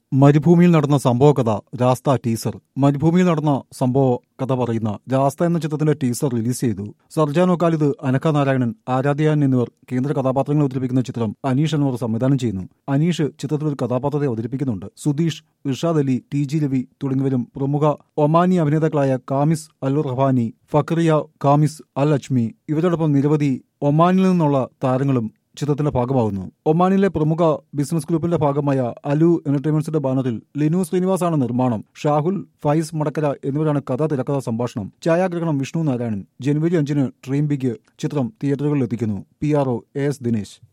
മരുഭൂമിയിൽ നടന്ന സംഭവ കഥ രാസ്ത ടീസർ മരുഭൂമിയിൽ നടന്ന സംഭവ കഥ പറയുന്ന രാസ്ത എന്ന ചിത്രത്തിന്റെ ടീസർ റിലീസ് ചെയ്തു സർജാനോ ഖാലിദ് അനക്ക നാരായണൻ ആരാധ്യാൻ എന്നിവർ കേന്ദ്ര കഥാപാത്രങ്ങളെ അവതരിപ്പിക്കുന്ന ചിത്രം അനീഷ് എന്നിവർ സംവിധാനം ചെയ്യുന്നു അനീഷ് ചിത്രത്തിൽ ഒരു കഥാപാത്രത്തെ അവതരിപ്പിക്കുന്നുണ്ട് സുധീഷ് ഇർഷാദ് അലി ടി ജി രവി തുടങ്ങിയവരും പ്രമുഖ ഒമാനി അഭിനേതാക്കളായ കാമിസ് അൽ റഹാനി ഫക്രിയ കാമിസ് അൽ അജ്മി ഇവരോടൊപ്പം നിരവധി ഒമാനിൽ നിന്നുള്ള താരങ്ങളും ചിത്രത്തിന്റെ ഭാഗമാകുന്നു ഒമാനിലെ പ്രമുഖ ബിസിനസ് ഗ്രൂപ്പിന്റെ ഭാഗമായ അലു എന്റർടൈൻമെന്റ്സിന്റെ ബാനറിൽ ലിനു ശ്രീനിവാസാണ് നിർമ്മാണം ഷാഹുൽ ഫൈസ് മടക്കര എന്നിവരാണ് കഥ തിരക്കഥ സംഭാഷണം ഛായാഗ്രഹണം വിഷ്ണു നാരായണൻ ജനുവരി അഞ്ചിന് ഡ്രീം ബിഗ് ചിത്രം തിയേറ്ററുകളിൽ എത്തിക്കുന്നു P R O S Dinesh